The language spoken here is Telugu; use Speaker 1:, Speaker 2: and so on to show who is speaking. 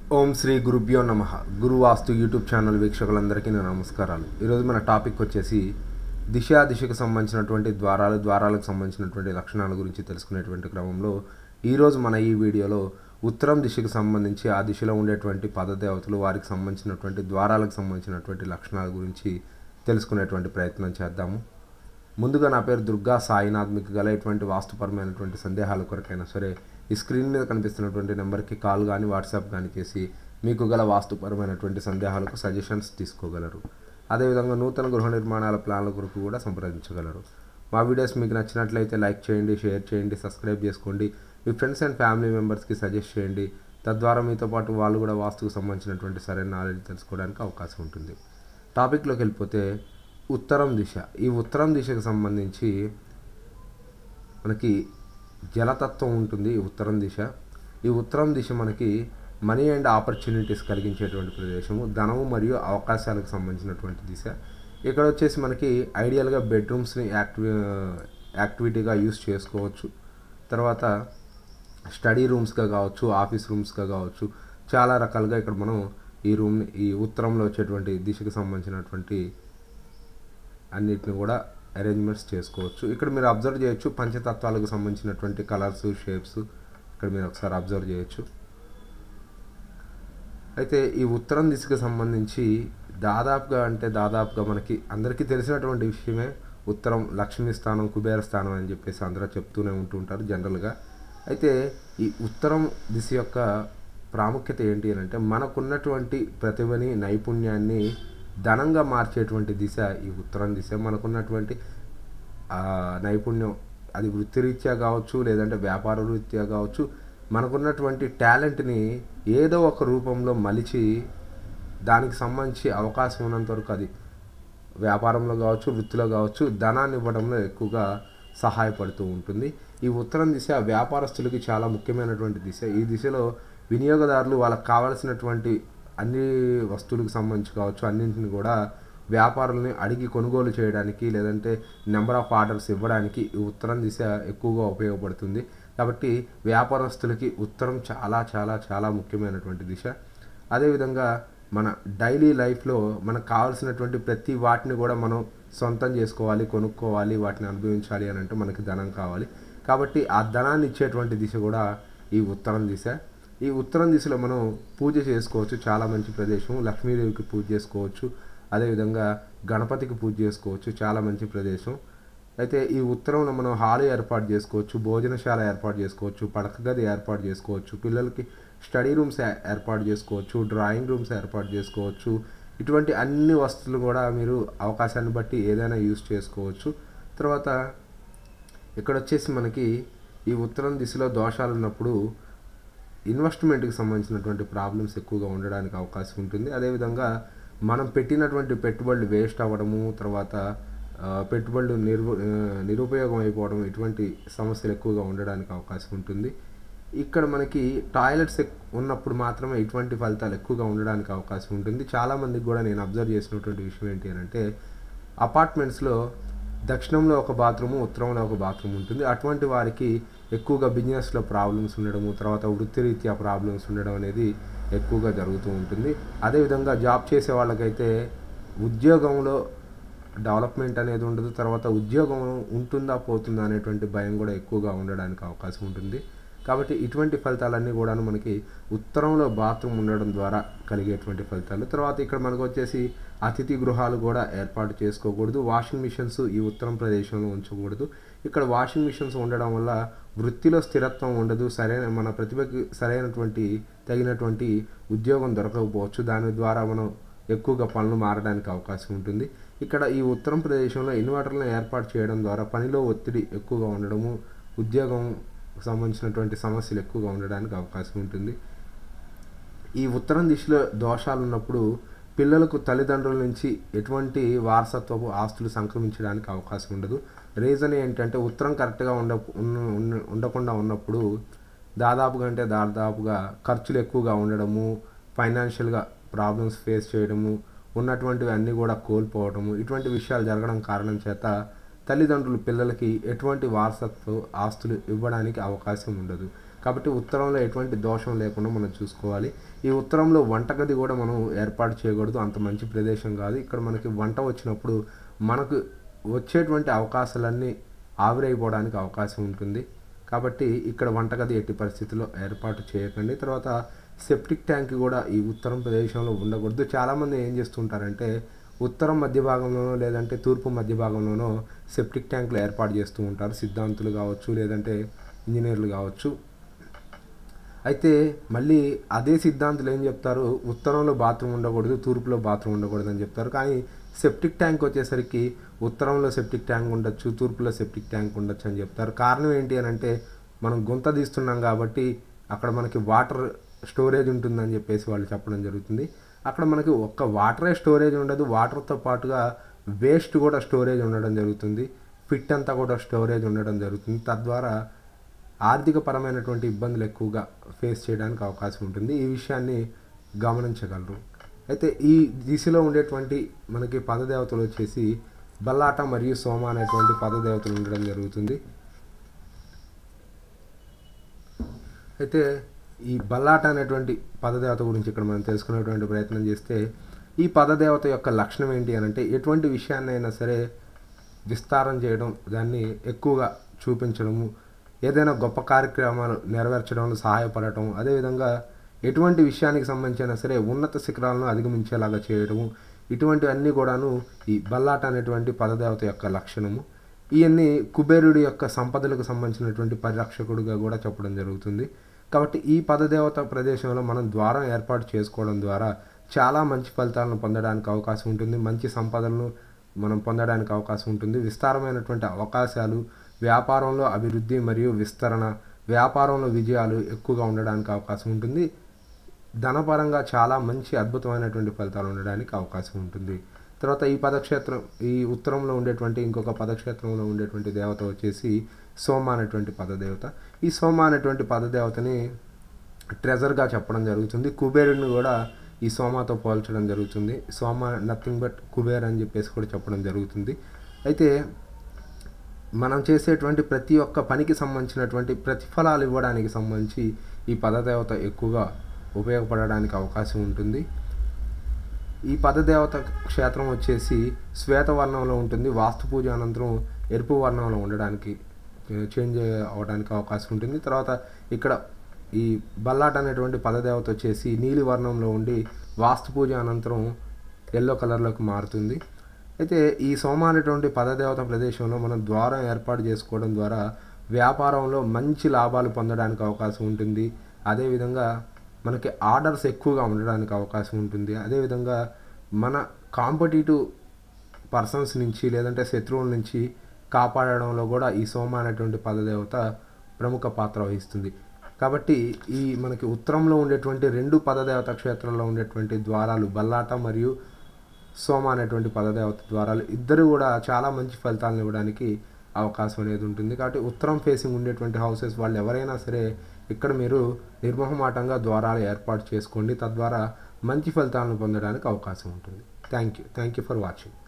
Speaker 1: ఓం శ్రీ గురుభ్యో నమ గురువాస్తు యూట్యూబ్ ఛానల్ వీక్షకులందరికీ నా నమస్కారాలు ఈరోజు మన టాపిక్ వచ్చేసి దిశ దిశకు సంబంధించినటువంటి ద్వారాలు ద్వారాలకు సంబంధించినటువంటి లక్షణాల గురించి తెలుసుకునేటువంటి క్రమంలో ఈరోజు మన ఈ వీడియోలో ఉత్తరం దిశకు సంబంధించి ఆ దిశలో ఉండేటువంటి పదదేవతలు వారికి సంబంధించినటువంటి ద్వారాలకు సంబంధించినటువంటి లక్షణాల గురించి తెలుసుకునేటువంటి ప్రయత్నం చేద్దాము ముందుగా నా పేరు దుర్గా సాయినాథ్ మీకు గల ఎటువంటి వాస్తుపరమైనటువంటి సందేహాల కొరకైనా సరే ఈ స్క్రీన్ మీద కనిపిస్తున్నటువంటి నెంబర్కి కాల్ కానీ వాట్సాప్ కానీ చేసి మీకు గల వాస్తుపరమైనటువంటి సందేహాలకు సజెషన్స్ తీసుకోగలరు అదేవిధంగా నూతన గృహ నిర్మాణాల ప్లాన్ల కొరకు కూడా సంప్రదించగలరు మా వీడియోస్ మీకు నచ్చినట్లయితే లైక్ చేయండి షేర్ చేయండి సబ్స్క్రైబ్ చేసుకోండి మీ ఫ్రెండ్స్ అండ్ ఫ్యామిలీ మెంబర్స్కి సజెస్ట్ చేయండి తద్వారా మీతో పాటు వాళ్ళు కూడా వాస్తుకు సంబంధించినటువంటి సరైన నాలెడ్జ్ తెలుసుకోవడానికి అవకాశం ఉంటుంది టాపిక్లోకి వెళ్ళిపోతే ఉత్తరం దిశ ఈ ఉత్తరం దిశకు సంబంధించి మనకి జలతత్వం ఉంటుంది ఈ ఉత్తరం దిశ ఈ ఉత్తరం దిశ మనకి మనీ అండ్ ఆపర్చునిటీస్ కలిగించేటువంటి ప్రదేశము ధనము మరియు అవకాశాలకు సంబంధించినటువంటి దిశ ఇక్కడ వచ్చేసి మనకి ఐడియల్గా బెడ్రూమ్స్ని యాక్టివి యాక్టివిటీగా యూస్ చేసుకోవచ్చు తర్వాత స్టడీ రూమ్స్గా కావచ్చు ఆఫీస్ రూమ్స్గా కావచ్చు చాలా రకాలుగా ఇక్కడ మనం ఈ రూమ్ని ఈ ఉత్తరంలో వచ్చేటువంటి దిశకు సంబంధించినటువంటి అన్నిటిని కూడా అరేంజ్మెంట్స్ చేసుకోవచ్చు ఇక్కడ మీరు అబ్జర్వ్ చేయొచ్చు పంచతత్వాలకు సంబంధించినటువంటి కలర్స్ షేప్స్ ఇక్కడ మీరు ఒకసారి అబ్జర్వ్ చేయొచ్చు అయితే ఈ ఉత్తరం దిశకు సంబంధించి దాదాపుగా అంటే దాదాపుగా మనకి అందరికీ తెలిసినటువంటి విషయమే ఉత్తరం లక్ష్మీ స్థానం కుబేర స్థానం అని చెప్పేసి అందరూ చెప్తూనే ఉంటుంటారు జనరల్గా అయితే ఈ ఉత్తరం దిశ యొక్క ప్రాముఖ్యత ఏంటి అని అంటే మనకున్నటువంటి ప్రతిభని నైపుణ్యాన్ని ధనంగా మార్చేటువంటి దిశ ఈ ఉత్తరం దిశ మనకున్నటువంటి నైపుణ్యం అది వృత్తిరీత్యా కావచ్చు లేదంటే వ్యాపార రీత్యా కావచ్చు మనకున్నటువంటి టాలెంట్ని ఏదో ఒక రూపంలో మలిచి దానికి సంబంధించి అవకాశం ఉన్నంత వరకు అది వ్యాపారంలో కావచ్చు వృత్తిలో కావచ్చు ధనాన్ని ఇవ్వడంలో ఎక్కువగా సహాయపడుతూ ఉంటుంది ఈ ఉత్తరం దిశ వ్యాపారస్తులకి చాలా ముఖ్యమైనటువంటి దిశ ఈ దిశలో వినియోగదారులు వాళ్ళకి కావాల్సినటువంటి అన్ని వస్తువులకు సంబంధించి కావచ్చు అన్నింటిని కూడా వ్యాపారులని అడిగి కొనుగోలు చేయడానికి లేదంటే నెంబర్ ఆఫ్ ఆర్డర్స్ ఇవ్వడానికి ఈ ఉత్తరం దిశ ఎక్కువగా ఉపయోగపడుతుంది కాబట్టి వ్యాపారస్తులకి ఉత్తరం చాలా చాలా చాలా ముఖ్యమైనటువంటి దిశ అదేవిధంగా మన డైలీ లైఫ్లో మనకు కావాల్సినటువంటి ప్రతి వాటిని కూడా మనం సొంతం చేసుకోవాలి కొనుక్కోవాలి వాటిని అనుభవించాలి అని అంటే మనకి ధనం కావాలి కాబట్టి ఆ ధనాన్ని ఇచ్చేటువంటి దిశ కూడా ఈ ఉత్తరం దిశ ఈ ఉత్తరం దిశలో మనం పూజ చేసుకోవచ్చు చాలా మంచి ప్రదేశం లక్ష్మీదేవికి పూజ చేసుకోవచ్చు అదేవిధంగా గణపతికి పూజ చేసుకోవచ్చు చాలా మంచి ప్రదేశం అయితే ఈ ఉత్తరంలో మనం హాల్ ఏర్పాటు చేసుకోవచ్చు భోజనశాల ఏర్పాటు చేసుకోవచ్చు పడక గది ఏర్పాటు చేసుకోవచ్చు పిల్లలకి స్టడీ రూమ్స్ ఏర్పాటు చేసుకోవచ్చు డ్రాయింగ్ రూమ్స్ ఏర్పాటు చేసుకోవచ్చు ఇటువంటి అన్ని వస్తువులు కూడా మీరు అవకాశాన్ని బట్టి ఏదైనా యూస్ చేసుకోవచ్చు తర్వాత ఇక్కడ వచ్చేసి మనకి ఈ ఉత్తరం దిశలో దోషాలు ఉన్నప్పుడు ఇన్వెస్ట్మెంట్కి సంబంధించినటువంటి ప్రాబ్లమ్స్ ఎక్కువగా ఉండడానికి అవకాశం ఉంటుంది అదేవిధంగా మనం పెట్టినటువంటి పెట్టుబడులు వేస్ట్ అవ్వడము తర్వాత పెట్టుబడులు నిరు నిరుపయోగం అయిపోవడం ఇటువంటి సమస్యలు ఎక్కువగా ఉండడానికి అవకాశం ఉంటుంది ఇక్కడ మనకి టాయిలెట్స్ ఉన్నప్పుడు మాత్రమే ఇటువంటి ఫలితాలు ఎక్కువగా ఉండడానికి అవకాశం ఉంటుంది చాలామందికి కూడా నేను అబ్జర్వ్ చేసినటువంటి విషయం ఏంటి అని అంటే అపార్ట్మెంట్స్లో దక్షిణంలో ఒక బాత్రూము ఉత్తరంలో ఒక బాత్రూమ్ ఉంటుంది అటువంటి వారికి ఎక్కువగా బిజినెస్లో ప్రాబ్లమ్స్ ఉండడము తర్వాత వృత్తిరీత్యా ప్రాబ్లమ్స్ ఉండడం అనేది ఎక్కువగా జరుగుతూ ఉంటుంది అదేవిధంగా జాబ్ చేసే వాళ్ళకైతే ఉద్యోగంలో డెవలప్మెంట్ అనేది ఉండదు తర్వాత ఉద్యోగం ఉంటుందా పోతుందా అనేటువంటి భయం కూడా ఎక్కువగా ఉండడానికి అవకాశం ఉంటుంది కాబట్టి ఇటువంటి ఫలితాలన్నీ కూడా మనకి ఉత్తరంలో బాత్రూమ్ ఉండడం ద్వారా కలిగేటువంటి ఫలితాలు తర్వాత ఇక్కడ మనకు వచ్చేసి అతిథి గృహాలు కూడా ఏర్పాటు చేసుకోకూడదు వాషింగ్ మిషన్స్ ఈ ఉత్తరం ప్రదేశంలో ఉంచకూడదు ఇక్కడ వాషింగ్ మిషన్స్ ఉండడం వల్ల వృత్తిలో స్థిరత్వం ఉండదు సరైన మన ప్రతిభకి సరైనటువంటి తగినటువంటి ఉద్యోగం దొరకకపోవచ్చు దాని ద్వారా మనం ఎక్కువగా పనులు మారడానికి అవకాశం ఉంటుంది ఇక్కడ ఈ ఉత్తరం ప్రదేశంలో ఇన్వర్టర్లను ఏర్పాటు చేయడం ద్వారా పనిలో ఒత్తిడి ఎక్కువగా ఉండడము ఉద్యోగం సంబంధించినటువంటి సమస్యలు ఎక్కువగా ఉండడానికి అవకాశం ఉంటుంది ఈ ఉత్తరం దిశలో దోషాలు ఉన్నప్పుడు పిల్లలకు తల్లిదండ్రుల నుంచి ఎటువంటి వారసత్వపు ఆస్తులు సంక్రమించడానికి అవకాశం ఉండదు రీజన్ ఏంటంటే ఉత్తరం కరెక్ట్గా ఉండ ఉండకుండా ఉన్నప్పుడు దాదాపుగా అంటే దాదాపుగా ఖర్చులు ఎక్కువగా ఉండడము ఫైనాన్షియల్గా ప్రాబ్లమ్స్ ఫేస్ చేయడము ఉన్నటువంటివి అన్నీ కూడా కోల్పోవడము ఇటువంటి విషయాలు జరగడం కారణం చేత తల్లిదండ్రులు పిల్లలకి ఎటువంటి వారసత్వ ఆస్తులు ఇవ్వడానికి అవకాశం ఉండదు కాబట్టి ఉత్తరంలో ఎటువంటి దోషం లేకుండా మనం చూసుకోవాలి ఈ ఉత్తరంలో వంటగది కూడా మనం ఏర్పాటు చేయకూడదు అంత మంచి ప్రదేశం కాదు ఇక్కడ మనకి వంట వచ్చినప్పుడు మనకు వచ్చేటువంటి అవకాశాలన్నీ ఆవిరైపోవడానికి అవకాశం ఉంటుంది కాబట్టి ఇక్కడ వంటగది ఎట్టి పరిస్థితుల్లో ఏర్పాటు చేయకండి తర్వాత సెప్టిక్ ట్యాంక్ కూడా ఈ ఉత్తరం ప్రదేశంలో ఉండకూడదు చాలామంది ఏం చేస్తుంటారంటే ఉత్తరం మధ్య భాగంలోనో లేదంటే తూర్పు మధ్య భాగంలోనో సెప్టిక్ ట్యాంకులు ఏర్పాటు చేస్తూ ఉంటారు సిద్ధాంతులు కావచ్చు లేదంటే ఇంజనీర్లు కావచ్చు అయితే మళ్ళీ అదే సిద్ధాంతులు ఏం చెప్తారు ఉత్తరంలో బాత్రూమ్ ఉండకూడదు తూర్పులో బాత్రూమ్ ఉండకూడదు అని చెప్తారు కానీ సెప్టిక్ ట్యాంక్ వచ్చేసరికి ఉత్తరంలో సెప్టిక్ ట్యాంక్ ఉండొచ్చు తూర్పులో సెప్టిక్ ట్యాంక్ ఉండొచ్చు అని చెప్తారు కారణం ఏంటి అని అంటే మనం గుంత తీస్తున్నాం కాబట్టి అక్కడ మనకి వాటర్ స్టోరేజ్ ఉంటుందని చెప్పేసి వాళ్ళు చెప్పడం జరుగుతుంది అక్కడ మనకి ఒక్క వాటరే స్టోరేజ్ ఉండదు వాటర్తో పాటుగా వేస్ట్ కూడా స్టోరేజ్ ఉండడం జరుగుతుంది ఫిట్ అంతా కూడా స్టోరేజ్ ఉండడం జరుగుతుంది తద్వారా ఆర్థిక పరమైనటువంటి ఇబ్బందులు ఎక్కువగా ఫేస్ చేయడానికి అవకాశం ఉంటుంది ఈ విషయాన్ని గమనించగలరు అయితే ఈ దిశలో ఉండేటువంటి మనకి పదదేవతలు వచ్చేసి బల్లాట మరియు సోమ అనేటువంటి పదదేవతలు ఉండడం జరుగుతుంది అయితే ఈ బల్లాట అనేటువంటి పదదేవత గురించి ఇక్కడ మనం తెలుసుకునేటువంటి ప్రయత్నం చేస్తే ఈ పదదేవత యొక్క లక్షణం ఏంటి అని అంటే ఎటువంటి విషయాన్నైనా సరే విస్తారం చేయడం దాన్ని ఎక్కువగా చూపించడము ఏదైనా గొప్ప కార్యక్రమాలు నెరవేర్చడంలో సహాయపడటం అదేవిధంగా ఎటువంటి విషయానికి సంబంధించిన సరే ఉన్నత శిఖరాలను అధిగమించేలాగా చేయడము ఇటువంటివన్నీ కూడాను ఈ బల్లాట అనేటువంటి పదదేవత యొక్క లక్షణము ఇవన్నీ కుబేరుడి యొక్క సంపదలకు సంబంధించినటువంటి పరిరక్షకుడుగా కూడా చెప్పడం జరుగుతుంది కాబట్టి ఈ పదదేవత ప్రదేశంలో మనం ద్వారం ఏర్పాటు చేసుకోవడం ద్వారా చాలా మంచి ఫలితాలను పొందడానికి అవకాశం ఉంటుంది మంచి సంపదలను మనం పొందడానికి అవకాశం ఉంటుంది విస్తారమైనటువంటి అవకాశాలు వ్యాపారంలో అభివృద్ధి మరియు విస్తరణ వ్యాపారంలో విజయాలు ఎక్కువగా ఉండడానికి అవకాశం ఉంటుంది ధనపరంగా చాలా మంచి అద్భుతమైనటువంటి ఫలితాలు ఉండడానికి అవకాశం ఉంటుంది తర్వాత ఈ పదక్షేత్రం ఈ ఉత్తరంలో ఉండేటువంటి ఇంకొక పదక్షేత్రంలో ఉండేటువంటి దేవత వచ్చేసి సోమ అనేటువంటి పదదేవత ఈ సోమ అనేటువంటి పదదేవతని ట్రెజర్గా చెప్పడం జరుగుతుంది కుబేరుని కూడా ఈ సోమాతో పోల్చడం జరుగుతుంది సోమ నథింగ్ బట్ కుబేర్ అని చెప్పేసి కూడా చెప్పడం జరుగుతుంది అయితే మనం చేసేటువంటి ప్రతి ఒక్క పనికి సంబంధించినటువంటి ప్రతిఫలాలు ఇవ్వడానికి సంబంధించి ఈ పదదేవత ఎక్కువగా ఉపయోగపడడానికి అవకాశం ఉంటుంది ఈ పదదేవత క్షేత్రం వచ్చేసి శ్వేతవర్ణంలో ఉంటుంది వాస్తు పూజ అనంతరం ఎరుపు వర్ణంలో ఉండడానికి చేంజ్ అవ్వడానికి అవకాశం ఉంటుంది తర్వాత ఇక్కడ ఈ బల్లాట్ అనేటువంటి పదదేవత వచ్చేసి నీలి వర్ణంలో ఉండి వాస్తు పూజ అనంతరం ఎల్లో కలర్లోకి మారుతుంది అయితే ఈ సోమ అనేటువంటి పదదేవత ప్రదేశంలో మనం ద్వారం ఏర్పాటు చేసుకోవడం ద్వారా వ్యాపారంలో మంచి లాభాలు పొందడానికి అవకాశం ఉంటుంది అదేవిధంగా మనకి ఆర్డర్స్ ఎక్కువగా ఉండడానికి అవకాశం ఉంటుంది అదేవిధంగా మన కాంపిటేటివ్ పర్సన్స్ నుంచి లేదంటే శత్రువుల నుంచి కాపాడడంలో కూడా ఈ సోమ అనేటువంటి పదదేవత ప్రముఖ పాత్ర వహిస్తుంది కాబట్టి ఈ మనకి ఉత్తరంలో ఉండేటువంటి రెండు పదదేవత క్షేత్రంలో ఉండేటువంటి ద్వారాలు బల్లాట మరియు సోమ అనేటువంటి పదదేవత ద్వారాలు ఇద్దరు కూడా చాలా మంచి ఫలితాలను ఇవ్వడానికి అవకాశం అనేది ఉంటుంది కాబట్టి ఉత్తరం ఫేసింగ్ ఉండేటువంటి హౌసెస్ వాళ్ళు ఎవరైనా సరే ఇక్కడ మీరు నిర్మోహమాటంగా ద్వారాలు ఏర్పాటు చేసుకోండి తద్వారా మంచి ఫలితాలను పొందడానికి అవకాశం ఉంటుంది thank you thank you for watching